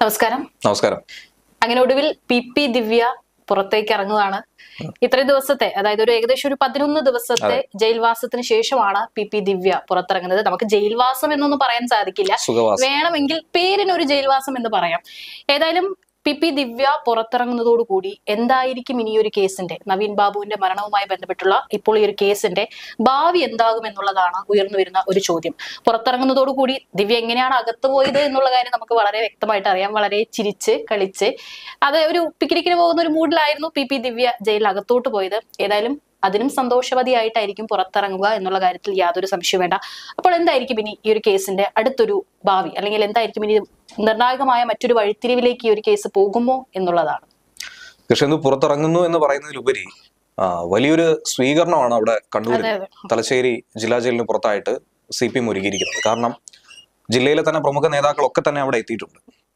നമസ്കാരം നമസ്കാരം അങ്ങനെ ഒടുവിൽ പി പി ദിവ്യ പുറത്തേക്ക് ഇറങ്ങുകയാണ് ഇത്രയും ദിവസത്തെ അതായത് ഒരു ഏകദേശം ഒരു പതിനൊന്ന് ദിവസത്തെ ജയിൽവാസത്തിന് ശേഷമാണ് പി പി ദിവ്യ പുറത്തിറങ്ങുന്നത് നമുക്ക് ജയിൽവാസം എന്നൊന്നും പറയാൻ സാധിക്കില്ല സുഖവാസം വേണമെങ്കിൽ പേരിന് ഒരു ജയിൽവാസം എന്ന് പറയാം ഏതായാലും പി പി ദിവ്യ പുറത്തിറങ്ങുന്നതോടുകൂടി എന്തായിരിക്കും ഇനി ഒരു കേസിന്റെ നവീൻ ബാബുവിന്റെ മരണവുമായി ബന്ധപ്പെട്ടുള്ള ഇപ്പോൾ ഈ ഒരു കേസിന്റെ ഭാവി എന്താകും എന്നുള്ളതാണ് ഉയർന്നു വരുന്ന ഒരു ചോദ്യം പുറത്തിറങ്ങുന്നതോടുകൂടി ദിവ്യ എങ്ങനെയാണ് അകത്ത് പോയത് എന്നുള്ള കാര്യം നമുക്ക് വളരെ വ്യക്തമായിട്ട് അറിയാം വളരെ ചിരിച്ച് കളിച്ച് അത് ഒരു പിക്നിക്കിന് പോകുന്ന ഒരു മൂഡിലായിരുന്നു പി പി ദിവ്യ ജയിലിൽ അകത്തോട്ട് പോയത് ഏതായാലും അതിനും സന്തോഷവതിയായിട്ടായിരിക്കും പുറത്തിറങ്ങുക എന്നുള്ള കാര്യത്തിൽ യാതൊരു സംശയവും വേണ്ട അപ്പോൾ എന്തായിരിക്കും ഇനി ഈ ഒരു കേസിന്റെ അടുത്തൊരു ഭാവി അല്ലെങ്കിൽ എന്തായിരിക്കും ഇനി നിർണായകമായ മറ്റൊരു വഴിത്തിരിവിലേക്ക് ഈ ഒരു കേസ് പോകുമോ എന്നുള്ളതാണ് കൃഷ്ണന്തു പുറത്തിറങ്ങുന്നു എന്ന് പറയുന്നതിലുപരി ആ, വലിയൊരു സ്വീകരണമാണ് അവിടെ കണ്ണൂരിൽ അതെ അതെ തലശ്ശേരി ജില്ലാ ജയിലിന് പുറത്തായിട്ട് സി പി എം ഒരുക്കിയിരിക്കുന്നത് കാരണം ജില്ലയിലെ തന്നെ പ്രമുഖ നേതാക്കളൊക്കെ തന്നെ അവിടെ എത്തിയിട്ടുണ്ട്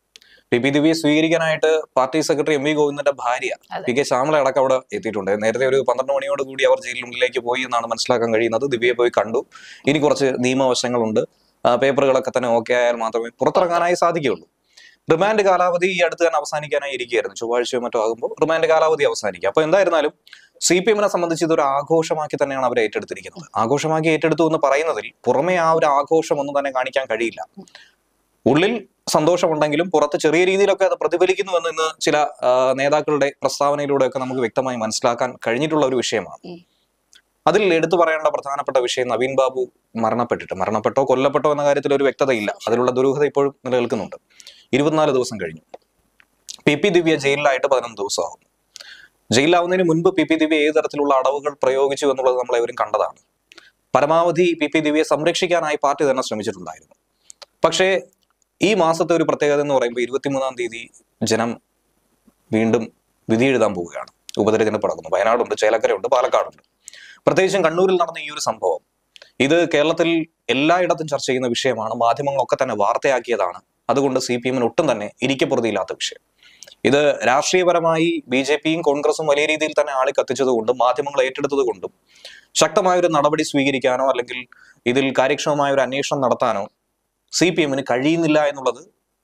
പി പി ദിവ്യയെ സ്വീകരിക്കാനായിട്ട് പാർട്ടി സെക്രട്ടറി എം വി ഗോവിന്ദന്റെ ഭാര്യ അതെ. പി കെ ശ്യാമള അടക്കം അവിടെ എത്തിയിട്ടുണ്ട് നേരത്തെ ഒരു പന്ത്രണ്ട് മണിയോട് കൂടി അവർ ജയിലിനുള്ളിലേക്ക് പോയി എന്നാണ് മനസ്സിലാക്കാൻ കഴിയുന്നത് ദിവ്യയെ പോയി കണ്ടു ഇനി കുറച്ച് നിയമവശങ്ങളുണ്ട് ആ, പേപ്പറുകളൊക്കെ തന്നെ ഓക്കെ ആയാൽ മാത്രമേ പുറത്തിറങ്ങാനായി സാധിക്കുകയുള്ളൂ റിമാൻഡ് കാലാവധി ഈ അടുത്ത് തന്നെ അവസാനിക്കാനായി ഇരിക്കുകയായിരുന്നു ചൊവ്വാഴ്ചയോ മറ്റോ ആകുമ്പോൾ റിമാൻഡ് കാലാവധി അവസാനിക്കുക അപ്പൊ എന്തായിരുന്നാലും സി പി എമ്മിനെ സംബന്ധിച്ച് ഇതൊരു ആഘോഷമാക്കി തന്നെയാണ് അവർ ഏറ്റെടുത്തിരിക്കുന്നത് ആഘോഷമാക്കി ഏറ്റെടുത്തു എന്ന് പറയുന്നതിൽ പുറമെ ആ ഒരു ആഘോഷം ഒന്നും തന്നെ കാണിക്കാൻ കഴിയില്ല ഉള്ളിൽ സന്തോഷമുണ്ടെങ്കിലും പുറത്ത് ചെറിയ രീതിയിലൊക്കെ അത് പ്രതിഫലിക്കുന്നുവെന്ന് ഇന്ന് ചില ആ, നേതാക്കളുടെ പ്രസ്താവനയിലൂടെയൊക്കെ നമുക്ക് വ്യക്തമായി മനസ്സിലാക്കാൻ കഴിഞ്ഞിട്ടുള്ള ഒരു വിഷയമാണ് ഉം. അതിൽ എടുത്തു പറയേണ്ട പ്രധാനപ്പെട്ട വിഷയം നവീൻ ബാബു മരണപ്പെട്ടിട്ട് മരണപ്പെട്ടോ കൊല്ലപ്പെട്ടോ എന്ന കാര്യത്തിൽ ഒരു വ്യക്തതയില്ല അതിലുള്ള ദുരൂഹത ഇപ്പോഴും നിലനിൽക്കുന്നുണ്ട് ഇരുപത്തിനാല് ദിവസം കഴിഞ്ഞു പി പി ദിവ്യ ജയിലിലായിട്ട് പതിനൊന്ന് ദിവസമാകും ജയിലിലാവുന്നതിന് മുൻപ് പി പി ദിവ്യ ഏത് തരത്തിലുള്ള അടവുകൾ പ്രയോഗിച്ചു എന്നുള്ളത് നമ്മൾ എവരും കണ്ടതാണ് പരമാവധി പി പി ദിവ്യയെ സംരക്ഷിക്കാനായി പാർട്ടി തന്നെ ശ്രമിച്ചിട്ടുണ്ടായിരുന്നു പക്ഷേ ഈ മാസത്തെ ഒരു പ്രത്യേകത എന്ന് പറയുമ്പോൾ ഇരുപത്തിമൂന്നാം തീയതി ജനം വീണ്ടും വിധി എഴുതാൻ പോവുകയാണ് ഉപതെരഞ്ഞെടുപ്പ് നടക്കുന്നു വയനാടുണ്ട് ചേലക്കരയുണ്ട് പാലക്കാടുണ്ട് പ്രത്യേകിച്ചും കണ്ണൂരിൽ നടന്ന ഈ ഒരു സംഭവം ഇത് കേരളത്തിൽ എല്ലായിടത്തും ചർച്ച ചെയ്യുന്ന വിഷയമാണ് മാധ്യമങ്ങളൊക്കെ തന്നെ വാർത്തയാക്കിയതാണ് അതുകൊണ്ട് സി പി എമ്മിന് ഒട്ടും തന്നെ ഇരിക്കപ്പുറതിയില്ലാത്ത വിഷയം ഇത് രാഷ്ട്രീയപരമായി ബി ജെ പിയും കോൺഗ്രസും വലിയ രീതിയിൽ തന്നെ ആളി കത്തിച്ചതുകൊണ്ടും മാധ്യമങ്ങൾ ഏറ്റെടുത്തത് കൊണ്ടും ശക്തമായ ഒരു നടപടി സ്വീകരിക്കാനോ അല്ലെങ്കിൽ ഇതിൽ കാര്യക്ഷമമായ ഒരു അന്വേഷണം നടത്താനോ സി പി എമ്മിന് കഴിയുന്നില്ല എന്നുള്ളത്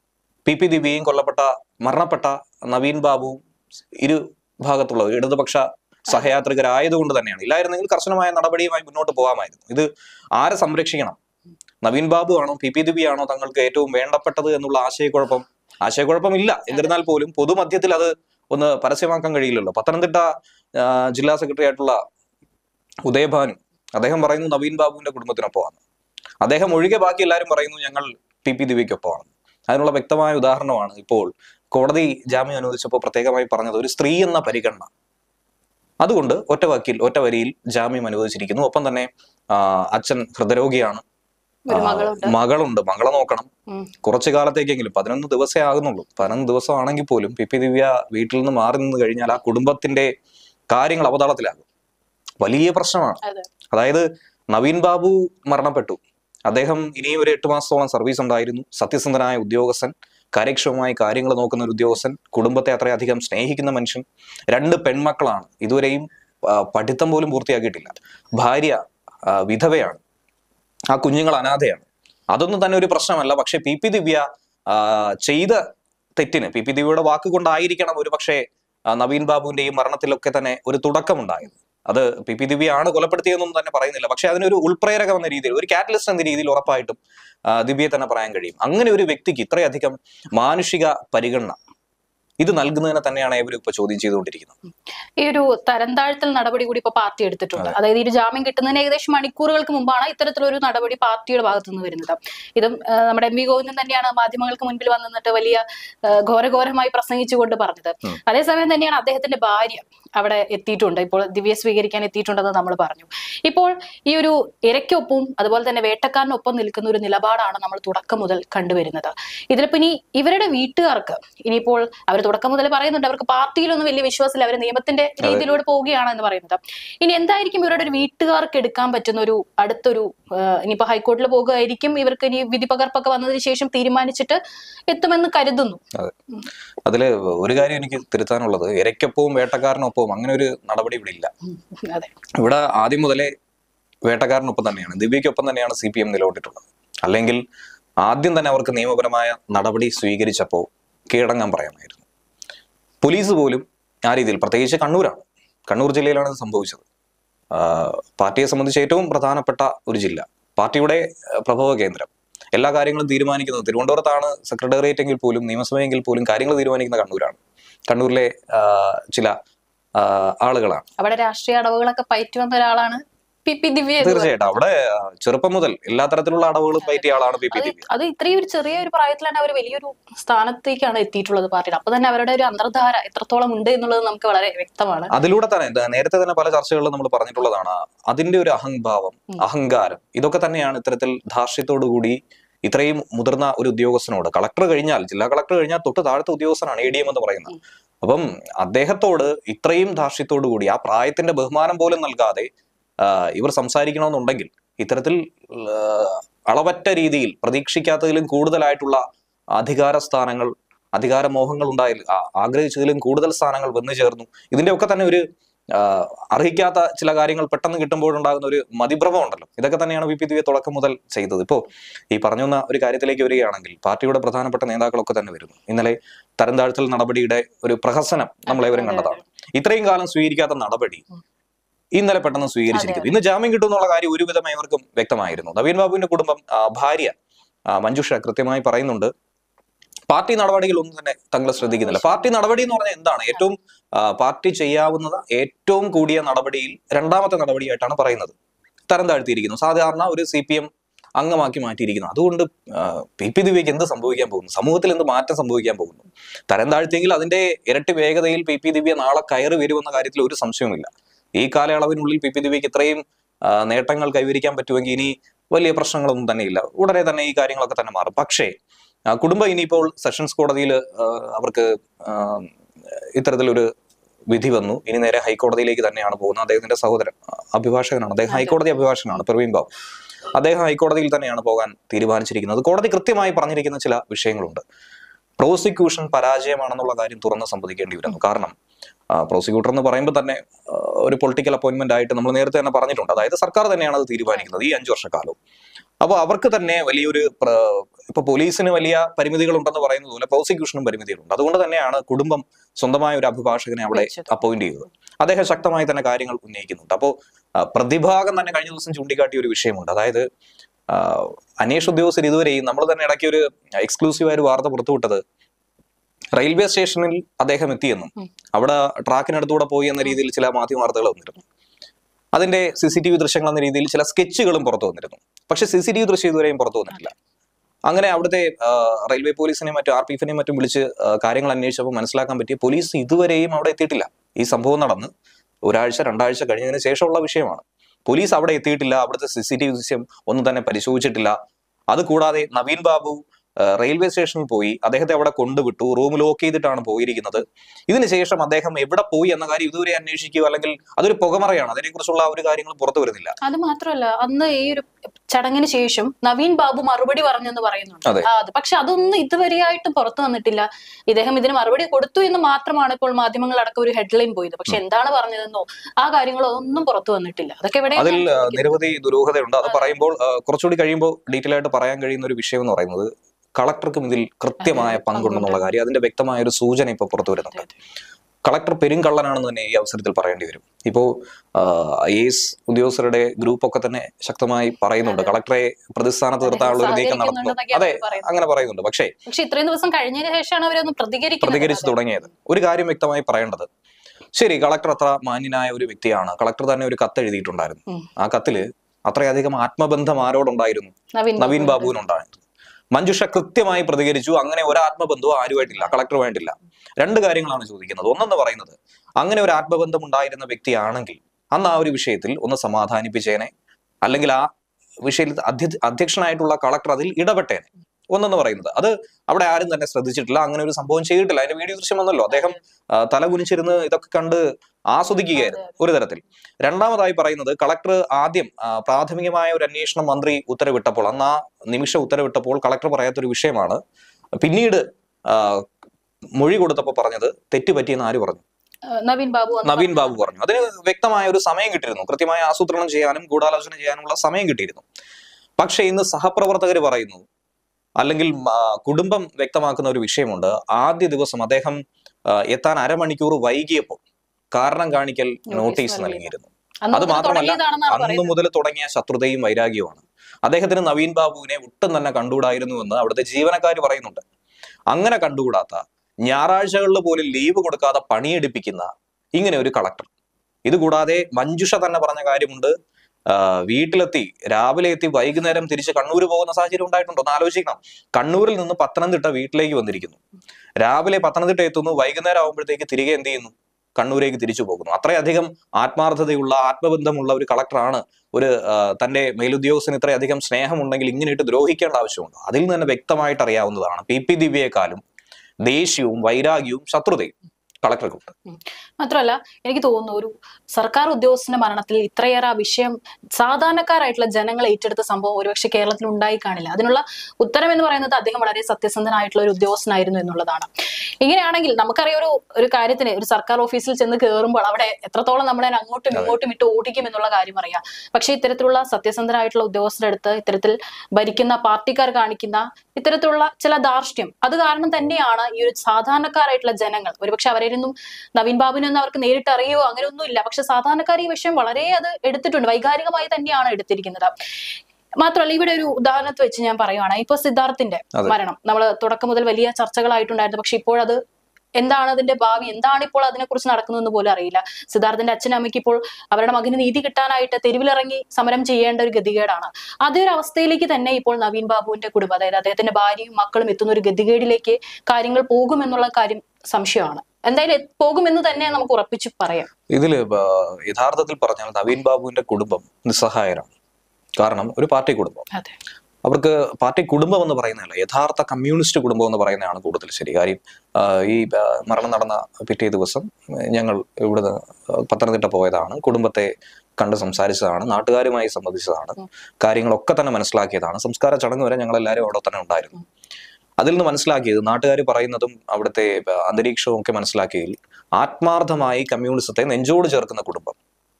പി പി ദിവ്യയും കൊല്ലപ്പെട്ട മരണപ്പെട്ട നവീൻ ബാബുവും ഇരു ഭാഗത്തുള്ള ഇടതുപക്ഷ സഹയാത്രികരായതുകൊണ്ട് തന്നെയാണ് ഇല്ലായിരുന്നെങ്കിൽ കർശനമായ നടപടിയുമായി മുന്നോട്ട് പോകാമായിരുന്നു ഇത് ആരെ സംരക്ഷിക്കണം നവീൻ ബാബു ആണോ പി പി ദിവ്യ ആണോ തങ്ങൾക്ക് ഏറ്റവും വേണ്ടപ്പെട്ടത് എന്നുള്ള ആശയക്കുഴപ്പം ആശയക്കുഴപ്പമില്ല എന്നിരുന്നാൽ പോലും പൊതുമധ്യത്തിൽ അത് ഒന്ന് പരസ്യമാക്കാൻ കഴിയില്ലല്ലോ പത്തനംതിട്ട ആ, ജില്ലാ സെക്രട്ടറി ആയിട്ടുള്ള ഉദയഭാനു അദ്ദേഹം പറയുന്നു നവീൻ ബാബുവിന്റെ കുടുംബത്തിനൊപ്പമാണ് അദ്ദേഹം ഒഴികെ ബാക്കി എല്ലാവരും പറയുന്നു ഞങ്ങൾ പി പി ദിവ്യക്കൊപ്പമാണ് അതിനുള്ള വ്യക്തമായ ഉദാഹരണമാണ് ഇപ്പോൾ കോടതി ജാമ്യം അനുവദിച്ചപ്പോൾ പ്രത്യേകമായി പറഞ്ഞത് ഒരു സ്ത്രീ എന്ന പരിഗണന അതുകൊണ്ട് ഒറ്റ വാക്കിൽ ഒറ്റ വരിയിൽ ജാമ്യം അനുവദിച്ചിരിക്കുന്നു ഒപ്പം തന്നെ ആ, അച്ഛൻ ഹൃദരോഗിയാണ് ഒരു ആ, മകളുണ്ട് മകളുണ്ട് മകളെ നോക്കണം ഉം. കുറച്ചു കാലത്തേക്കെങ്കിലും പതിനൊന്ന് ദിവസമേ ആകുന്നുള്ളൂ പതിനൊന്ന് ദിവസം ആണെങ്കിൽ പോലും പി പി ദിവ്യ വീട്ടിൽ നിന്ന് മാറി നിന്ന് കഴിഞ്ഞാൽ ആ കുടുംബത്തിന്റെ കാര്യങ്ങൾ അവതാളത്തിലാകും വലിയ പ്രശ്നമാണ് അതെ അതായത് നവീൻ ബാബു മരണപ്പെട്ടു അദ്ദേഹം ഇനിയും ഒരു എട്ട് മാസത്തോളം സർവീസ് ഉണ്ടായിരുന്നു സത്യസന്ധനായ ഉദ്യോഗസ്ഥൻ കാര്യക്ഷമമായി കാര്യങ്ങൾ നോക്കുന്ന ഒരു ഉദ്യോഗസ്ഥൻ കുടുംബത്തെ അത്രയധികം സ്നേഹിക്കുന്ന മനുഷ്യൻ രണ്ട് പെൺമക്കളാണ് ഇതുവരെയും ആ, പഠിത്തം പോലും പൂർത്തിയാക്കിയിട്ടില്ല ഭാര്യ ആ, വിധവയാണ് ആ കുഞ്ഞുങ്ങൾ അനാഥയാണ് അതൊന്നും തന്നെ ഒരു പ്രശ്നമല്ല പക്ഷെ പി പി ദിവ്യ ആ, ചെയ്ത തെറ്റിന് പി പി ദിവ്യയുടെ വാക്കുകൊണ്ടായിരിക്കണം ഒരു പക്ഷേ ആ, നവീൻ ബാബുവിന്റെ ഈ മരണത്തിലൊക്കെ തന്നെ ഒരു തുടക്കമുണ്ടായത് അത് പി പി ദിവ്യയാണ് കൊലപ്പെടുത്തിയതെന്നൊന്നും തന്നെ പറയുന്നില്ല പക്ഷെ അതിനൊരു ഉൾപ്രേരകം എന്ന രീതിയിൽ ഒരു കാറ്റലിസ്റ്റ് എന്ന രീതിയിൽ ഉറപ്പായിട്ടും ആ, ദിവ്യയെ തന്നെ പറയാൻ കഴിയും അങ്ങനെ ഒരു വ്യക്തിക്ക് ഇത്രയധികം മാനുഷിക പരിഗണന ഇത് നൽകുന്നതിനെ തന്നെയാണ് ഇവർ ഇപ്പൊ ചോദ്യം ചെയ്തുകൊണ്ടിരിക്കുന്നത് ഈ ഒരു തരം താഴ്ത്തൽ നടപടി കൂടി ഇപ്പൊ പാർട്ടി എടുത്തിട്ടുണ്ട് അതായത് ഈ ഒരു ജാമ്യം കിട്ടുന്നതിന് ഏകദേശം മണിക്കൂറുകൾക്ക് മുമ്പാണ് ഇത്തരത്തിലൊരു നടപടി പാർട്ടിയുടെ ഭാഗത്തു നിന്ന് വരുന്നത് ഇതും ആ, നമ്മുടെ എം വി ഗോവിന്ദൻ തന്നെയാണ് മാധ്യമങ്ങൾക്ക് മുൻപിൽ വന്ന് നിന്നിട്ട് വലിയ ആ, ഘോരഘോരമായി പ്രസംഗിച്ചുകൊണ്ട് പറഞ്ഞത് ഉം. അതേസമയം തന്നെയാണ് അദ്ദേഹത്തിന്റെ ഭാര്യ അവിടെ എത്തിയിട്ടുണ്ട് ഇപ്പോൾ ദിവ്യ സ്വീകരിക്കാൻ എത്തിയിട്ടുണ്ടെന്ന് നമ്മൾ പറഞ്ഞു ഇപ്പോൾ ഈ ഒരു ഇരയ്ക്കൊപ്പവും അതുപോലെ തന്നെ വേട്ടക്കാരനൊപ്പം നിൽക്കുന്ന ഒരു നിലപാടാണ് നമ്മൾ തുടക്കം മുതൽ കണ്ടുവരുന്നത് ഇതിലിപ്പോ ഇനി ഇവരുടെ വീട്ടുകാർക്ക് ഇനിയിപ്പോൾ അവർ തുടക്കം മുതൽ പറയുന്നുണ്ട് അവർക്ക് പാർട്ടിയിലൊന്നും വലിയ വിശ്വാസമില്ല അവർ നിയമത്തിന്റെ രീതിയിലൂടെ പോവുകയാണ് എന്ന് പറയുന്നത് ഇനി എന്തായിരിക്കും ഇവരുടെ ഒരു വീട്ടുകാർക്ക് എടുക്കാൻ പറ്റുന്ന ഒരു അടുത്തൊരു ആ, ഇനിയിപ്പോ ഹൈക്കോടതിയിൽ പോകുകയായിരിക്കും ഇവർക്ക് ഇനി വിധി പകർപ്പൊക്കെ വന്നതിന് ശേഷം തീരുമാനിച്ചിട്ട് എത്തുമെന്ന് കരുതുന്നു അതെ അതില് ഒരു കാര്യം എനിക്ക് തിരുത്താനുള്ളത് ഇരയ്ക്കൊപ്പവും വേട്ടക്കാരനൊപ്പവും അങ്ങനെ ഒരു നടപടി ഇവിടെ ഇല്ല ഉം. അതെ ഇവിടെ ആദ്യം മുതലേ വേട്ടക്കാരനൊപ്പം തന്നെയാണ് ദിവ്യയ്ക്കൊപ്പം തന്നെയാണ് സി പി എം നിലകൊണ്ടിട്ടുള്ളത് അല്ലെങ്കിൽ ആദ്യം തന്നെ അവർക്ക് നിയമപരമായ നടപടി സ്വീകരിച്ചപ്പോൾ കീഴടങ്ങാൻ പറയാമായിരുന്നു പോലീസ് പോലും ആ രീതിയിൽ പ്രത്യേകിച്ച് കണ്ണൂരാണ് കണ്ണൂർ ജില്ലയിലാണ് ഇത് സംഭവിച്ചത് ആ, പാർട്ടിയെ സംബന്ധിച്ച് ഏറ്റവും പ്രധാനപ്പെട്ട ഒരു ജില്ല പാർട്ടിയുടെ ആ, പ്രഭവ കേന്ദ്രം എല്ലാ കാര്യങ്ങളും തീരുമാനിക്കുന്നത് തിരുവനന്തപുരത്താണ് സെക്രട്ടേറിയറ്റ് എങ്കിൽ പോലും നിയമസഭയെങ്കിൽ പോലും കാര്യങ്ങൾ തീരുമാനിക്കുന്ന കണ്ണൂരാണ് കണ്ണൂരിലെ ആ, ചില ആ, ആളുകളാണ് അവിടെ രാഷ്ട്രീയ അടവുകളൊക്കെ പയറ്റി വന്ന ഒരാളാണ് പി പി ദിവ്യ എന്ന് തീർച്ചയായിട്ടും അവിടെ ആ, ചെറുപ്പം മുതൽ എല്ലാ തരത്തിലുള്ള അടവുകളും പറ്റിയ ആളാണ് പി പി അത് ദിവ്യ അത് ഇത്രയും ഒരു ചെറിയ ഒരു പ്രായത്തിൽ തന്നെ അവർ വലിയൊരു സ്ഥാനത്തേക്കാണ് എത്തിയിട്ടുള്ളത് പാർട്ടിയിൽ അപ്പൊ തന്നെ അവരുടെ ഒരു അന്തർധാര എത്രത്തോളം ഉണ്ട് എന്നുള്ളത് നമുക്ക് വളരെ വ്യക്തമാണ് അതിലൂടെ തന്നെ ദ- നേരത്തെ തന്നെ പല ചർച്ചകളിലും നമ്മൾ പറഞ്ഞിട്ടുള്ളതാണ് അതിന്റെ ഒരു അഹംഭാവം ഉം. അഹങ്കാരം ഇതൊക്കെ തന്നെയാണ് ഇത്തരത്തിൽ ധാർഷ്ട്യത്തോടു കൂടി ഇത്രയും മുതിർന്ന ഒരു ഉദ്യോഗസ്ഥനോട് കളക്ടർ കഴിഞ്ഞാൽ ജില്ലാ കളക്ടർ കഴിഞ്ഞാൽ തൊട്ട് താഴത്തെ ഉദ്യോഗസ്ഥനാണ് എ ഡി എം എന്ന് പറയുന്നത് അപ്പം അദ്ദേഹത്തോട് ഇത്രയും ധാർഷ്ട്യത്തോടു കൂടി ആ പ്രായത്തിന്റെ ബഹുമാനം പോലും നൽകാതെ ആ, ഇവർ സംസാരിക്കണമെന്നുണ്ടെങ്കിൽ ഇത്തരത്തിൽ ആ, അളവറ്റ രീതിയിൽ പ്രതീക്ഷിക്കാത്തതിലും കൂടുതലായിട്ടുള്ള അധികാര സ്ഥാനങ്ങൾ അധികാരമോഹങ്ങൾ ഉണ്ടായി ആ- ആഗ്രഹിച്ചതിലും കൂടുതൽ സ്ഥാനങ്ങൾ വന്നു ചേർന്നു ഇതിന്റെ ഒക്കെ തന്നെ ഒരു ആ, അർഹിക്കാത്ത ചില കാര്യങ്ങൾ പെട്ടെന്ന് കിട്ടുമ്പോഴുണ്ടാകുന്ന ഒരു മതിഭ്രമം ഉണ്ടല്ലോ ഇതൊക്കെ തന്നെയാണ് വി പി ദിവ്യ തുടക്കം മുതൽ ചെയ്തത് ഇപ്പോ ഈ പറഞ്ഞു വന്ന ഒരു കാര്യത്തിലേക്ക് വരികയാണെങ്കിൽ പാർട്ടിയുടെ പ്രധാനപ്പെട്ട നേതാക്കളൊക്കെ തന്നെ വരുന്നു ഇന്നലെ തരം താഴ്ത്തൽ നടപടിയുടെ ഒരു പ്രഹസനം നമ്മളേവരും കണ്ടതാണ് ഇത്രയും കാലം സ്വീകരിക്കാത്ത നടപടി ഇന്നലെ പെട്ടെന്ന് സ്വീകരിച്ചിരിക്കുന്നു ഇന്ന് ജാമ്യം കിട്ടുമെന്നുള്ള കാര്യം ഒരുവിധം ഏവർക്കും വ്യക്തമായിരുന്നു നവീൻ ബാബുവിന്റെ കുടുംബം ആ, ഭാര്യ ആ, മഞ്ജുഷ കൃത്യമായി പറയുന്നുണ്ട് പാർട്ടി നടപടികളൊന്നും തന്നെ തങ്ങൾ ശ്രദ്ധിക്കുന്നില്ല പാർട്ടി നടപടി എന്ന് പറഞ്ഞാൽ എന്താണ് ഏറ്റവും ആ, പാർട്ടി ചെയ്യാവുന്നത് ഏറ്റവും കൂടിയ നടപടിയിൽ രണ്ടാമത്തെ നടപടിയായിട്ടാണ് പറയുന്നത് തരം താഴ്ത്തിയിരിക്കുന്നു സാധാരണ ഒരു സി പി എം അംഗമാക്കി മാറ്റിയിരിക്കുന്നു അതുകൊണ്ട് ആ, പി പി ദിവ്യക്ക് എന്ത് സംഭവിക്കാൻ പോകുന്നു സമൂഹത്തിൽ എന്ത് മാറ്റം സംഭവിക്കാൻ പോകുന്നു തരം താഴ്ത്തിയെങ്കിൽ അതിന്റെ ഇരട്ടി വേഗതയിൽ പി പി ദിവ്യ നാളെ കയറി വരുമെന്ന കാര്യത്തിൽ ഒരു സംശയവുമില്ല ഈ കാലയളവിനുള്ളിൽ പി പി ദിവ്യക്ക് ഇത്രയും ആ, നേട്ടങ്ങൾ കൈവരിക്കാൻ പറ്റുമെങ്കിൽ ഇനി വലിയ പ്രശ്നങ്ങളൊന്നും തന്നെ ഇല്ല ഉടനെ തന്നെ ഈ കാര്യങ്ങളൊക്കെ തന്നെ മാറും പക്ഷേ ആ, കുടുംബം ഇനിയിപ്പോൾ സെഷൻസ് കോടതിയിൽ അവർക്ക് ആ, ഇത്തരത്തിലൊരു വിധി വന്നു ഇനി നേരെ ഹൈക്കോടതിയിലേക്ക് തന്നെയാണ് പോകുന്നത് അദ്ദേഹത്തിന്റെ സഹോദരൻ ആ, അഭിഭാഷകനാണ് അദ്ദേഹം ഹൈക്കോടതി അഭിഭാഷകനാണ് പ്രവീൺ ബാബു അദ്ദേഹം ഹൈക്കോടതിയിൽ തന്നെയാണ് പോകാൻ തീരുമാനിച്ചിരിക്കുന്നത് കോടതി കൃത്യമായി പറഞ്ഞിരിക്കുന്ന ചില വിഷയങ്ങളുണ്ട് പ്രോസിക്യൂഷൻ പരാജയമാണെന്നുള്ള കാര്യം തുറന്ന് സമ്മതിക്കേണ്ടി വരുന്നു കാരണം പ്രോസിക്യൂട്ടർ എന്ന് പറയുമ്പോൾ തന്നെ ആ, ഒരു പൊളിറ്റിക്കൽ അപ്പോയിന്റ്മെന്റ് ആയിട്ട് നമ്മൾ നേരത്തെ തന്നെ പറഞ്ഞിട്ടുണ്ട് അതായത് സർക്കാർ തന്നെയാണ് അത് തീരുമാനിക്കുന്നത് ഈ അഞ്ചു വർഷക്കാലവും അപ്പോൾ അവർക്ക് തന്നെ വലിയൊരു പ്ര- ഇപ്പൊ പോലീസിന് വലിയ പരിമിതികൾ ഉണ്ടെന്ന് പറയുന്നത് പോലെ പ്രോസിക്യൂഷനും പരിമിതികളുണ്ട് അതുകൊണ്ട് തന്നെയാണ് കുടുംബം സ്വന്തമായ ഒരു അഭിഭാഷകനെ അവിടെ വെച്ചത്. അപ്പോയിന്റ് ചെയ്തത് അദ്ദേഹം ശക്തമായി തന്നെ കാര്യങ്ങൾ ഉന്നയിക്കുന്നുണ്ട് അപ്പോൾ പ്രതിഭാഗം തന്നെ കഴിഞ്ഞ ദിവസം ചൂണ്ടിക്കാട്ടിയ ഒരു വിഷയമുണ്ട് അതായത് ആ, അന്വേഷണ ഉദ്യോഗസ്ഥർ ഇതുവരെയും നമ്മൾ തന്നെ ഇടയ്ക്ക് ഒരു എക്സ്ക്ലൂസീവായ ഒരു വാർത്ത പുറത്തുവിട്ടത് റെയിൽവേ സ്റ്റേഷനിൽ അദ്ദേഹം എത്തിയെന്നും ഉം. അവിടെ ട്രാക്കിനടുത്തൂടെ പോയി എന്ന രീതിയിൽ ചില മാധ്യമ വാർത്തകൾ വന്നിരുന്നു അതിന്റെ സി സി ടി വി ദൃശ്യങ്ങൾ എന്ന രീതിയിൽ ചില സ്കെച്ചുകളും പുറത്തു വന്നിരുന്നു പക്ഷെ സി സി ടി വി ദൃശ്യം ഇതുവരെയും പുറത്തു വന്നിട്ടില്ല അങ്ങനെ അവിടുത്തെ ആ, റെയിൽവേ പോലീസിനെയും മറ്റും ആർ പി എഫിനെയും മറ്റും വിളിച്ച് ആ, കാര്യങ്ങൾ അന്വേഷിച്ചപ്പോൾ മനസ്സിലാക്കാൻ പറ്റിയ പോലീസ് ഇതുവരെയും അവിടെ എത്തിയിട്ടില്ല ഈ സംഭവം നടന്ന് ഒരാഴ്ച രണ്ടാഴ്ച കഴിഞ്ഞതിന് ശേഷമുള്ള വിഷയമാണ് പോലീസ് അവിടെ എത്തിയിട്ടില്ല അവിടുത്തെ സി സി ടി വി ദൃശ്യം ഒന്നും തന്നെ പരിശോധിച്ചിട്ടില്ല അത് കൂടാതെ നവീൻ ബാബു ആ, റെയിൽവേ സ്റ്റേഷനിൽ പോയി അദ്ദേഹത്തെ അവിടെ കൊണ്ടുവിട്ടു റൂം ലോക്ക് ചെയ്തിട്ടാണ് പോയിരിക്കുന്നത് ഇതിനുശേഷം അദ്ദേഹം എവിടെ പോയി എന്ന കാര്യം ഇതുവരെ അന്വേഷിക്കുക അല്ലെങ്കിൽ അതൊരു പുകമറയാണ് അതിനെക്കുറിച്ചുള്ള ഒരു കാര്യങ്ങളും പുറത്തു വരുന്നില്ല അത് മാത്രമല്ല അന്ന് ഈ ഒരു ചടങ്ങിന് ശേഷം നവീൻ ബാബു മറുപടി പറഞ്ഞെന്ന് പറയുന്നുണ്ട് അതെ. ആ, അത് പക്ഷെ അതൊന്നും ഇതുവരെയായിട്ടും പുറത്തു വന്നിട്ടില്ല ഇദ്ദേഹം ഇതിന് മറുപടി കൊടുത്തു എന്ന് മാത്രമാണ് ഇപ്പോൾ മാധ്യമങ്ങളടക്കം ഒരു ഹെഡ്ലൈൻ പോയത് പക്ഷെ എന്താണ് പറഞ്ഞതെന്നോ ആ കാര്യങ്ങളോ ഒന്നും പുറത്തു വന്നിട്ടില്ല അതൊക്കെ എവിടെ അതിൽ ആ, നിരവധി ദുരൂഹതയുണ്ട് അത് പറയുമ്പോൾ ആ, കുറച്ചുകൂടി കഴിയുമ്പോൾ ഡീറ്റെയിൽ ആയിട്ട് പറയാൻ കഴിയുന്ന ഒരു വിഷയം എന്ന് പറയുന്നത് കളക്ടർക്കും ഇതിൽ കൃത്യമായ അതെ, പങ്കുണ്ടെന്നുള്ള കാര്യം അതിന്റെ വ്യക്തമായ ഒരു സൂചന ഇപ്പൊ പുറത്തു വരുന്നുണ്ട് കളക്ടർ പെരുങ്കള്ളനാണെന്ന് തന്നെ ഈ അവസരത്തിൽ പറയേണ്ടി വരും ഇപ്പോ ഐ എസ് ഉദ്യോഗസ്ഥരുടെ ഗ്രൂപ്പ് ഒക്കെ തന്നെ ശക്തമായി പറയുന്നുണ്ട് കളക്ടറെ പ്രതിസ്ഥാനത്ത് നിർത്താനുള്ള ഒരു നീക്കം നടത്തുന്നു സഹകരിക്കുന്നുണ്ടെന്നൊക്കെയാണ് അതെ പറയുന്നത്. അങ്ങനെ പറയുന്നുണ്ട് പക്ഷേ പക്ഷെ ഇത്രയും ദിവസം കഴിഞ്ഞതിന് ശേഷമാണ് അവരൊന്ന് പ്രതികരിക്കുന്നത് പ്രതികരിച്ചു തുടങ്ങിയത് ഒരു കാര്യം വ്യക്തമായി പറയേണ്ടത് ശരി കളക്ടർ അത്ര മാന്യനായ ഒരു വ്യക്തിയാണ് കളക്ടർ തന്നെ ഒരു കത്ത് എഴുതിയിട്ടുണ്ടായിരുന്നു ഉം. ആ കത്തില് അത്രയധികം ആത്മബന്ധം ആരോടുണ്ടായിരുന്നു നവീൻ നവീൻ ബാബുവിനുണ്ടായിരുന്നു മഞ്ജുഷ കൃത്യമായി പ്രതികരിച്ചു അങ്ങനെ ഒരു ആത്മബന്ധവും ആരുമായിട്ടില്ല കളക്ടറുമായിട്ടില്ല രണ്ട് കാര്യങ്ങളാണ് ചോദിക്കുന്നത് ഒന്നെന്ന് പറയുന്നത് അങ്ങനെ ഒരു ആത്മബന്ധം ഉണ്ടായിരുന്ന വ്യക്തിയാണെങ്കിൽ അന്ന് ആ ഒരു വിഷയത്തിൽ ഒന്ന് സമാധാനിപ്പിച്ചേനെ അല്ലെങ്കിൽ ആ വിഷയത്തിൽ അധ്യ- അധ്യക്ഷനായിട്ടുള്ള കളക്ടർ അതിൽ ഇടപെട്ടേനെ ഒന്നെന്ന് പറയുന്നത് അത് അവിടെ ആരും തന്നെ ശ്രദ്ധിച്ചിട്ടില്ല അങ്ങനെ ഒരു സംഭവം ചെയ്തിട്ടില്ല അതിന്റെ വീഡിയോ ദൃശ്യം വന്നല്ലോ അദ്ദേഹം ആ, തല കുനിച്ചിരുന്ന് ഇതൊക്കെ കണ്ട് ആസ്വദിക്കുകയായിരുന്നു ഒരു തരത്തിൽ രണ്ടാമതായി പറയുന്നത് കളക്ടർ ആദ്യം ആ, പ്രാഥമികമായ ഒരു അന്വേഷണം മന്ത്രി ഉത്തരവിട്ടപ്പോൾ അന്ന് ആ നിമിഷം ഉത്തരവിട്ടപ്പോൾ കളക്ടർ പറയാത്തൊരു വിഷയമാണ് പിന്നീട് ആ, മൊഴി കൊടുത്തപ്പോൾ പറഞ്ഞത് തെറ്റ് പറ്റിയെന്ന് ആര് പറഞ്ഞു ആ, നവീൻ ബാബു അന്ന് നവീൻ ബാബു പറഞ്ഞു അതിന് വ്യക്തമായ ഒരു സമയം കിട്ടിയിരുന്നു കൃത്യമായ ആസൂത്രണം ചെയ്യാനും ഗൂഢാലോചന ചെയ്യാനുമുള്ള സമയം കിട്ടിയിരുന്നു പക്ഷേ ഇന്ന് സഹപ്രവർത്തകർ പറയുന്നു അല്ലെങ്കിൽ ആ, കുടുംബം വ്യക്തമാക്കുന്ന ഒരു വിഷയമുണ്ട് ആദ്യ ദിവസം അദ്ദേഹം ആ, എത്താൻ അരമണിക്കൂർ വൈകിയപ്പോൾ കാരണം കാണിക്കൽ നോട്ടീസ് നൽകിയത്. നൽകിയിരുന്നു അന്ന് അത് മുതൽ മാത്രമല്ല, തുടങ്ങിയതാണെന്നാണ് അന്നു പറയുന്നത് മുതൽ തുടങ്ങിയ ശത്രുതയും വൈരാഗ്യവുമാണ് അദ്ദേഹത്തിന് നവീൻ ബാബുവിനെ ഒട്ടും തന്നെ കണ്ടുകൂടായിരുന്നു എന്ന് അവിടുത്തെ ജീവനക്കാർ പറയുന്നുണ്ട് അങ്ങനെ കണ്ടുകൂടാത്ത ഞായറാഴ്ചകളിൽ പോലും ലീവ് കൊടുക്കാതെ പണിയെടുപ്പിക്കുന്ന ഇങ്ങനെ ഒരു കളക്ടർ ഇതുകൂടാതെ മഞ്ജുഷ തന്നെ പറഞ്ഞ കാര്യമുണ്ട് ആ, വീട്ടിലെത്തി രാവിലെ എത്തി വൈകുന്നേരം തിരിച്ച് കണ്ണൂർ പോകുന്ന സാഹചര്യം ഉണ്ടായിട്ടുണ്ടോ ഒന്ന് ആലോചിക്കണം കണ്ണൂരിൽ നിന്ന് പത്തനംതിട്ട വീട്ടിലേക്ക് വന്നിരിക്കുന്നു രാവിലെ പത്തനംതിട്ട എത്തുന്നു വൈകുന്നേരം ആകുമ്പോഴത്തേക്ക് തിരികെ എന്ത് ചെയ്യുന്നു കണ്ണൂരേക്ക് തിരിച്ചു പോകുന്നു അത്രയധികം ആത്മാർത്ഥതയുള്ള ആത്മബന്ധമുള്ള ഒരു കളക്ടറാണ് ഒരു ആ, തന്റെ മേലുദ്യോഗസ്ഥന് ഇത്രയധികം സ്നേഹമുണ്ടെങ്കിൽ ഇങ്ങനെയിട്ട് ദ്രോഹിക്കേണ്ട ആവശ്യമുണ്ടോ അതിൽ നിന്ന് തന്നെ വ്യക്തമായിട്ട് അറിയാവുന്നതാണ് പി പി ദിവ്യയെക്കാളും ദേഷ്യവും വൈരാഗ്യവും ശത്രുതയും കളക്ടർക്കുണ്ട് മാത്രമല്ല എനിക്ക് തോന്നുന്നു ഒരു സർക്കാർ ഉദ്യോഗസ്ഥന്റെ മരണത്തിൽ ഇത്രയേറെ ആ വിഷയം സാധാരണക്കാരായിട്ടുള്ള ജനങ്ങൾ ഏറ്റെടുത്ത സംഭവം ഒരുപക്ഷെ കേരളത്തിൽ ഉണ്ടായി കാണില്ല അതിനുള്ള ഉത്തരം എന്ന് പറയുന്നത് അദ്ദേഹം വളരെ സത്യസന്ധനായിട്ടുള്ള ഒരു ഉദ്യോഗസ്ഥനായിരുന്നു എന്നുള്ളതാണ് ഇങ്ങനെയാണെങ്കിൽ നമുക്കറിയാം ഒരു ഒരു കാര്യത്തിന് ഒരു സർക്കാർ ഓഫീസിൽ ചെന്ന് കയറുമ്പോൾ അവിടെ എത്രത്തോളം നമ്മളെ അങ്ങോട്ടും ഇങ്ങോട്ടും ഇട്ട് ഓടിക്കും എന്നുള്ള കാര്യം അറിയാം പക്ഷേ ഇത്തരത്തിലുള്ള സത്യസന്ധരായിട്ടുള്ള ഉദ്യോഗസ്ഥരുടെ അടുത്ത് ഇത്തരത്തിൽ ഭരിക്കുന്ന പാർട്ടിക്കാർ കാണിക്കുന്ന ഇത്തരത്തിലുള്ള ചില ധാർഷ്ട്യം അത് കാരണം തന്നെയാണ് ഈ ഒരു സാധാരണക്കാരായിട്ടുള്ള ജനങ്ങൾ ഒരുപക്ഷെ അവരിൽ നിന്നും നവീൻ ബാബുവിനൊന്നും അവർക്ക് നേരിട്ട് അറിയുകയോ അങ്ങനെയൊന്നും ഇല്ല പക്ഷെ സാധാരണക്കാർ ഈ വിഷയം വളരെ അത് എടുത്തിട്ടുണ്ട് വൈകാരികമായി തന്നെയാണ് എടുത്തിരിക്കുന്നത് മാത്രമല്ല ഇവിടെ ഒരു ഉദാഹരണത്തെ വെച്ച് ഞാൻ പറയുവാണ് ഇപ്പൊ സിദ്ധാർത്ഥിന്റെ അതെ. മരണം നമ്മൾ തുടക്കം മുതൽ വലിയ ചർച്ചകളായിട്ടുണ്ടായിരുന്നു പക്ഷെ ഇപ്പോഴത് എന്താണ് അതിന്റെ ഭാവി എന്താണ് ഇപ്പോൾ അതിനെക്കുറിച്ച് നടക്കുന്നതെന്ന് പോലും അറിയില്ല സിദ്ധാർത്ഥിന്റെ അച്ഛനും അമ്മയ്ക്ക് ഇപ്പോൾ അവരുടെ മകന് നീതി കിട്ടാനായിട്ട് തെരുവിലിറങ്ങി സമരം ചെയ്യേണ്ട ഒരു ഗതികേടാണ് അതേ ഒരു അവസ്ഥയിലേക്ക് തന്നെ ഇപ്പോൾ നവീൻ ബാബുവിന്റെ കുടുംബം അതായത് അദ്ദേഹത്തിന്റെ ഭാര്യയും മക്കളും എത്തുന്ന ഒരു ഗതികേടിലേക്ക് കാര്യങ്ങൾ പോകുമെന്നുള്ള കാര്യം സംശയമാണ് എന്തായാലും എ- പോകുമെന്ന് തന്നെ നമുക്ക് ഉറപ്പിച്ച് പറയാം ഇതില് ബ- യഥാർത്ഥത്തിൽ പറഞ്ഞാൽ നവീൻ ബാബുവിന്റെ കുടുംബം നിസ്സഹായരാണ് കാരണം ഒരു പാർട്ടി കുടുംബം അതെ അവർക്ക് പാർട്ടി കുടുംബം എന്ന് പറയുന്നതല്ല യഥാർത്ഥ കമ്മ്യൂണിസ്റ്റ് കുടുംബം എന്ന് പറയുന്നതാണ് കൂടുതൽ ശരി കാര്യം ആ, ഈ ആ, മരണം നടന്ന പിറ്റേ ദിവസം ഞങ്ങൾ ഇവിടുന്ന് പത്തനംതിട്ട പോയതാണ് കുടുംബത്തെ കണ്ട് സംസാരിച്ചതാണ് നാട്ടുകാരുമായി സംബന്ധിച്ചതാണ് കാര്യങ്ങളൊക്കെ തന്നെ മനസ്സിലാക്കിയതാണ് സംസ്കാര ചടങ്ങ് വരെ ഞങ്ങൾ എല്ലാവരും അവിടെ തന്നെ ഉണ്ടായിരുന്നു അതിൽ നിന്ന് മനസ്സിലാക്കിയത് നാട്ടുകാർ പറയുന്നതും അവിടുത്തെ ആ, അന്തരീക്ഷവും ഒക്കെ മനസ്സിലാക്കിയതിൽ ആത്മാർത്ഥമായി കമ്മ്യൂണിസത്തെ നെഞ്ചോട് ചേർക്കുന്ന കുടുംബം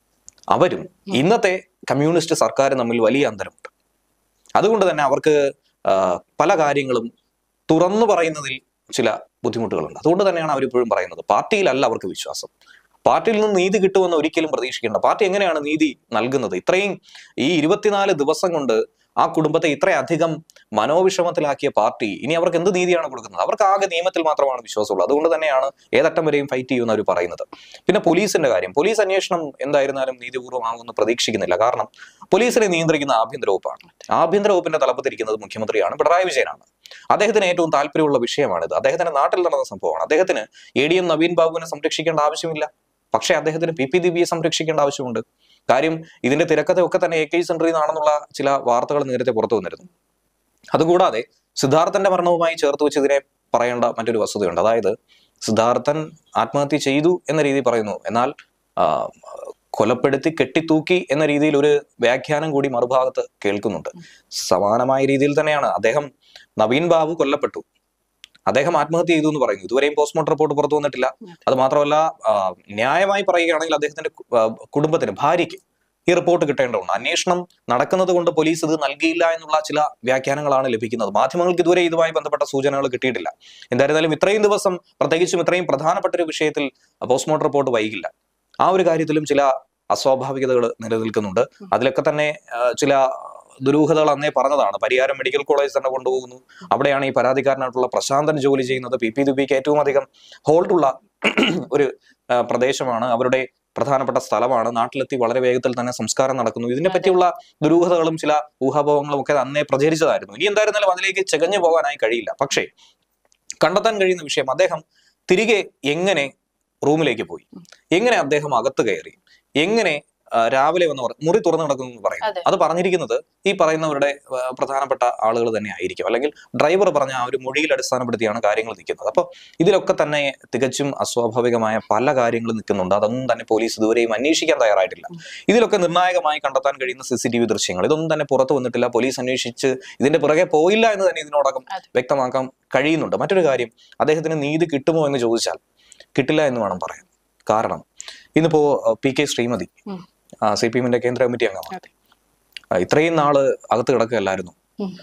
അവരും ഇന്നത്തെ കമ്മ്യൂണിസ്റ്റ് സർക്കാരും തമ്മിൽ വലിയ അന്തരമുണ്ട് അതുകൊണ്ട് തന്നെ അവർക്ക് ആ, പല കാര്യങ്ങളും തുറന്നു പറയുന്നതിൽ ചില ബുദ്ധിമുട്ടുകളുണ്ട് അതുകൊണ്ട് തന്നെയാണ് അവരിപ്പോഴും പറയുന്നത് പാർട്ടിയിലല്ല അവർക്ക് വിശ്വാസം പാർട്ടിയിൽ നിന്ന് നീതി കിട്ടുമെന്ന് ഒരിക്കലും പ്രതീക്ഷിക്കേണ്ട പാർട്ടി എങ്ങനെയാണ് നീതി നൽകുന്നത് ഇത്രയും ഈ ഇരുപത്തിനാല് ദിവസം കൊണ്ട് ആ കുടുംബത്തെ ഇത്രയധികം മനോവിഷമത്തിലാക്കിയ പാർട്ടി ഇനി അവർക്ക് എന്ത് നീതിയാണ് കൊടുക്കുന്നത് അവർക്ക് ആകെ നിയമത്തിൽ മാത്രമാണ് വിശ്വാസമുള്ളത് അതുകൊണ്ട് തന്നെയാണ് ഏതറ്റം വരെയും ഫൈറ്റ് ചെയ്യുമെന്ന് അവർ പറയുന്നത് പിന്നെ പോലീസിന്റെ കാര്യം പോലീസ് അന്വേഷണം എന്തായിരുന്നാലും നീതിപൂർവ്വമാകുമെന്ന് പ്രതീക്ഷിക്കുന്നില്ല കാരണം പോലീസിനെ നിയന്ത്രിക്കുന്ന ആഭ്യന്തര വകുപ്പാണ് ആഭ്യന്തര വകുപ്പിന്റെ തലപ്പത്തിരിക്കുന്നത് മുഖ്യമന്ത്രിയാണ് പിണറായി വിജയനാണ് അദ്ദേഹത്തിന് ഏറ്റവും താല്പര്യമുള്ള വിഷയമാണിത് അദ്ദേഹത്തിന്റെ നാട്ടിൽ നടന്ന സംഭവമാണ് അദ്ദേഹത്തിന് എ ഡി എം നവീൻ ബാബുവിനെ സംരക്ഷിക്കേണ്ട ആവശ്യമില്ല പക്ഷേ അദ്ദേഹത്തിന് പി പി ദിബിയെ സംരക്ഷിക്കേണ്ട ആവശ്യമുണ്ട് കാര്യം ഇതിന്റെ തിരക്കഥയൊക്കെ തന്നെ എ കെ സെന്ററിൽ നിന്നാണെന്നുള്ള ചില വാർത്തകൾ നേരത്തെ പുറത്തു വന്നിരുന്നു അതുകൂടാതെ സിദ്ധാർത്ഥന്റെ മരണവുമായി ചേർത്ത് വെച്ച് ഇതിനെ പറയേണ്ട മറ്റൊരു വസ്തുതയുണ്ട് അതായത് സിദ്ധാർത്ഥൻ ആത്മഹത്യ ചെയ്തു എന്ന രീതിയിൽ പറയുന്നു എന്നാൽ ആ, കൊലപ്പെടുത്തി കെട്ടിത്തൂക്കി എന്ന രീതിയിൽ ഒരു വ്യാഖ്യാനം കൂടി മറുഭാഗത്ത് കേൾക്കുന്നുണ്ട് സമാനമായ രീതിയിൽ തന്നെയാണ് അദ്ദേഹം നവീൻ ബാബു കൊല്ലപ്പെട്ടു അദ്ദേഹം ആത്മഹത്യ ചെയ്തു എന്ന് പറയുന്നു ഇതുവരെയും പോസ്റ്റ്മോർട്ടം റിപ്പോർട്ട് പുറത്തു വന്നിട്ടില്ല അത് മാത്രമല്ല ആ, ന്യായമായി പറയുകയാണെങ്കിൽ അദ്ദേഹത്തിന്റെ കു- ആ, കുടുംബത്തിന് ഭാര്യയ്ക്ക് ഈ റിപ്പോർട്ട് കിട്ടേണ്ടതുണ്ട് അന്വേഷണം നടക്കുന്നത് കൊണ്ട് പോലീസ് ഇത് നൽകിയില്ല എന്നുള്ള ചില വ്യാഖ്യാനങ്ങളാണ് ലഭിക്കുന്നത് മാധ്യമങ്ങൾക്ക് ഇതുവരെ ഇതുമായി ബന്ധപ്പെട്ട സൂചനകൾ കിട്ടിയിട്ടില്ല എന്തായിരുന്നാലും ഇത്രയും ദിവസം പ്രത്യേകിച്ചും ഇത്രയും പ്രധാനപ്പെട്ട ഒരു വിഷയത്തിൽ പോസ്റ്റ്മോർട്ടം റിപ്പോർട്ട് വൈകില്ല ആ ഒരു കാര്യത്തിലും ചില അസ്വാഭാവികതകൾ നിലനിൽക്കുന്നുണ്ട് അതിലൊക്കെ തന്നെ ആ, ചില ദുരൂഹതകൾ അന്നേ പറഞ്ഞതാണ് പരിയാരം മെഡിക്കൽ കോളേജ് തന്നെ കൊണ്ടുപോകുന്നു അവിടെയാണ് ഈ പരാതിക്കാരനായിട്ടുള്ള പ്രശാന്തൻ ജോലി ചെയ്യുന്നത് പി പി ദുബിക്ക് ഏറ്റവും അധികം ഹോൾഡുള്ള ഒരു ആ, പ്രദേശമാണ് അവരുടെ പ്രധാനപ്പെട്ട സ്ഥലമാണ് നാട്ടിലെത്തി വളരെ വേഗത്തിൽ തന്നെ സംസ്കാരം നടക്കുന്നു ഇതിനെ പറ്റിയുള്ള ദുരൂഹതകളും ചില ഊഹാഭോഹങ്ങളും ഒക്കെ അന്നേ പ്രചരിച്ചതായിരുന്നു ഇനി എന്തായിരുന്നാലും അതിലേക്ക് ചെകഞ്ഞു പോകാനായി കഴിയില്ല പക്ഷേ കണ്ടെത്താൻ കഴിയുന്ന വിഷയം അദ്ദേഹം തിരികെ എങ്ങനെ റൂമിലേക്ക് പോയി എങ്ങനെ അദ്ദേഹം അകത്ത് കയറി എങ്ങനെ ആ, രാവിലെ വന്ന് പറ- മുറി തുറന്നു കിടക്കുന്നു എന്ന് പറയും അതെ. അത് പറഞ്ഞിരിക്കുന്നത് ഈ പറയുന്നവരുടെ ആ, പ്രധാനപ്പെട്ട ആളുകൾ തന്നെ ആയിരിക്കും അല്ലെങ്കിൽ ഡ്രൈവർ പറഞ്ഞ ആ ഒരു മൊഴിയിൽ അടിസ്ഥാനപ്പെടുത്തിയാണ് കാര്യങ്ങൾ നിൽക്കുന്നത് അപ്പോൾ ഇതിലൊക്കെ തന്നെ തികച്ചും അസ്വാഭാവികമായ പല കാര്യങ്ങളും നിൽക്കുന്നുണ്ട് അതൊന്നും തന്നെ പോലീസ് ഇതുവരെയും അന്വേഷിക്കാൻ തയ്യാറായിട്ടില്ല ഇതിലൊക്കെ നിർണായകമായി കണ്ടെത്താൻ കഴിയുന്ന സി സി ടി വി ദൃശ്യങ്ങൾ ഇതൊന്നും തന്നെ പുറത്തു വന്നിട്ടില്ല പോലീസ് അന്വേഷിച്ച് ഇതിന്റെ പുറകെ പോയില്ല എന്ന് തന്നെ ഇതിനോടകം അതെ. വ്യക്തമാക്കാൻ കഴിയുന്നുണ്ട് മറ്റൊരു കാര്യം അദ്ദേഹത്തിന് നീതി കിട്ടുമോ എന്ന് ചോദിച്ചാൽ കിട്ടില്ല എന്ന് വേണം പറയാൻ കാരണം ഇന്നിപ്പോ അഹ്, പി കെ ശ്രീമതി ഉം. സി പി എമ്മിന്റെ കേന്ദ്ര കമ്മിറ്റി അംഗമാണ് അതെ. ആ, ഇത്രയും നാള് അകത്ത് കിടക്കുകയല്ലായിരുന്നു ഉം. പാവം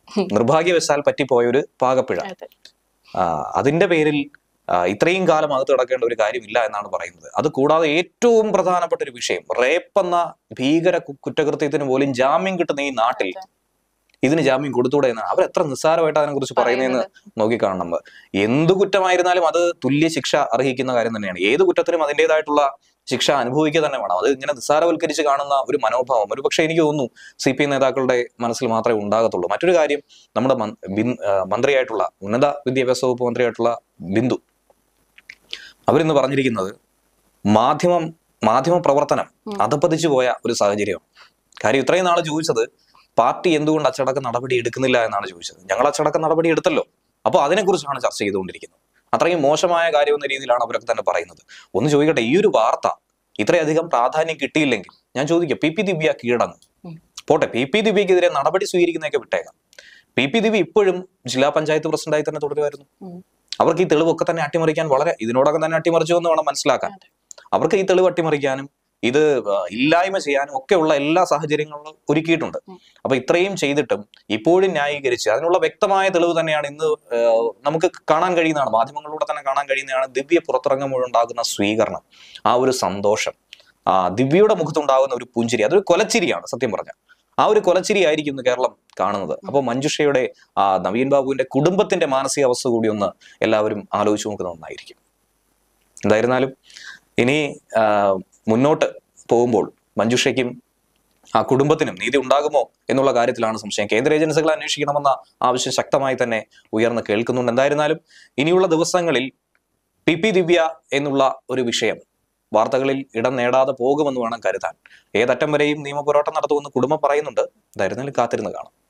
നിർഭാഗ്യവശാൽ പറ്റിപ്പോയ ഒരു പാകപ്പിഴ അതെ. ആ, അതിന്റെ പേരിൽ ആ, ഇത്രയും കാലം അകത്ത് കിടക്കേണ്ട ഒരു കാര്യമില്ല എന്നാണ് പറയുന്നത് അത് കൂടാതെ ഏറ്റവും പ്രധാനപ്പെട്ട ഒരു വിഷയം റേപ്പ് എന്ന ഭീകര കു- കുറ്റകൃത്യത്തിന് പോലും ജാമ്യം കിട്ടുന്ന ഈ നാട്ടിൽ ഇതിന് ജാമ്യം കൊടുത്തൂടെ എന്നാണ് അവർ എത്ര നിസ്സാരമായിട്ട് അതിനെ കുറിച്ച് പറയുന്നതെന്ന് നോക്കിക്കാണണം നമ്മൾ എന്ത് കുറ്റമായിരുന്നാലും അത് തുല്യ ശിക്ഷ അർഹിക്കുന്ന കാര്യം തന്നെയാണ് ഏത് കുറ്റത്തിനും അതിൻ്റെതായിട്ടുള്ള ശിക്ഷ അനുഭവിക്കുക തന്നെ വേണം അത് ഇങ്ങനെ നിസ്സാരവൽക്കരിച്ച് കാണുന്ന ഒരു മനോഭാവം ഒരു പക്ഷേ എനിക്ക് തോന്നുന്നു സി പി എം നേതാക്കളുടെ മനസ്സിൽ മാത്രമേ ഉണ്ടാകത്തുള്ളൂ മറ്റൊരു കാര്യം നമ്മുടെ മൻ- ബിൻ- ആ, മന്ത്രിയായിട്ടുള്ള ഉന്നത വിദ്യാഭ്യാസ വകുപ്പ് മന്ത്രിയായിട്ടുള്ള ബിന്ദു അവരിന്ന് പറഞ്ഞിരിക്കുന്നത് മാധ്യമം മാധ്യമ പ്രവർത്തനം ഉം. അധപ്പതിച്ചു പോയ ഒരു സാഹചര്യമാണ് കാര്യം ഇത്രയും നാൾ ചോദിച്ചത് പാർട്ടി എന്തുകൊണ്ട് അച്ചടക്ക നടപടി എടുക്കുന്നില്ല എന്നാണ് ചോദിച്ചത് ഞങ്ങൾ അച്ചടക്ക നടപടി എടുത്തല്ലോ അപ്പോൾ അതിനെക്കുറിച്ചാണ് ചർച്ച ചെയ്തുകൊണ്ടിരിക്കുന്നത് അത്രയും മോശമായ കാര്യം എന്ന രീതിയിലാണ് അവരൊക്കെ തന്നെ പറയുന്നത് ഒന്ന് ചോദിക്കട്ടെ ഈ ഒരു വാർത്ത ഇത്രയധികം പ്രാധാന്യം കിട്ടിയില്ലെങ്കിൽ ഞാൻ ചോദിക്കാം പി പി ദിവ്യ കീഴടങ്ങും ഉം. പോട്ടെ പി പി ദിവ്യക്കെതിരെ നടപടി സ്വീകരിക്കുന്നതൊക്കെ വിട്ടേക്കാം പി പി ദിവ്യ ഇപ്പോഴും ജില്ലാ പഞ്ചായത്ത് പ്രസിഡന്റായി തന്നെ തുടരുമായിരുന്നു ഉം. അവർക്ക് ഈ തെളിവൊക്കെ തന്നെ അട്ടിമറിക്കാൻ വളരെ ഇതിനോടകം തന്നെ അട്ടിമറിച്ചു എന്ന് വേണം മനസ്സിലാക്കാൻ അതെ. അവർക്ക് ഈ തെളിവ് അട്ടിമറിക്കാനും ഇത് ആ, ഇല്ലായ്മ ചെയ്യാനും ഒക്കെയുള്ള എല്ലാ സാഹചര്യങ്ങളും ഒരുക്കിയിട്ടുണ്ട് ഉം. അപ്പൊ ഇത്രയും ചെയ്തിട്ടും ഇപ്പോഴും ന്യായീകരിച്ച് അതിനുള്ള വ്യക്തമായ തെളിവ് തന്നെയാണ് ഇന്ന് ആ, നമുക്ക് കാണാൻ കഴിയുന്നതാണ് മാധ്യമങ്ങളിലൂടെ തന്നെ കാണാൻ കഴിയുന്നതാണ് ദിവ്യ പുറത്തിറങ്ങുമ്പോഴുണ്ടാകുന്ന സ്വീകരണം ആ ഒരു സന്തോഷം ആ ദിവ്യയുടെ മുഖത്തുണ്ടാകുന്ന ഒരു പുഞ്ചിരി അതൊരു കൊലച്ചിരിയാണ് സത്യം പറഞ്ഞ ആ ഒരു കൊലച്ചിരി ആയിരിക്കും ഇന്ന് കേരളം കാണുന്നത് അപ്പോൾ മഞ്ജുഷയുടെ ആ നവീൻ ബാബുവിന്റെ കുടുംബത്തിന്റെ മാനസികാവസ്ഥ കൂടി ഒന്ന് എല്ലാവരും ആലോചിച്ച് നോക്കുന്ന ഒന്നായിരിക്കും എന്തായിരുന്നാലും ഇനി ആ, മുന്നോട്ട് പോകുമ്പോൾ മഞ്ജുഷയ്ക്കും ആ കുടുംബത്തിനും നീതി ഉണ്ടാകുമോ എന്നുള്ള കാര്യത്തിലാണ് സംശയം കേന്ദ്ര ഏജൻസികൾ അന്വേഷിക്കണമെന്ന ആവശ്യം ശക്തമായി തന്നെ ഉയർന്ന് കേൾക്കുന്നുണ്ട് എന്തായിരുന്നാലും ഇനിയുള്ള ദിവസങ്ങളിൽ പി പി ദിവ്യ എന്നുള്ള ഒരു വിഷയം വാർത്തകളിൽ ഇടം നേടാതെ പോകുമെന്ന് വേണം കരുതാൻ ഏതറ്റം വരെയും നിയമപോരാട്ടം നടത്തുമെന്ന് കുടുംബം പറയുന്നുണ്ട് എന്തായിരുന്നാലും കാത്തിരുന്ന് കാണാം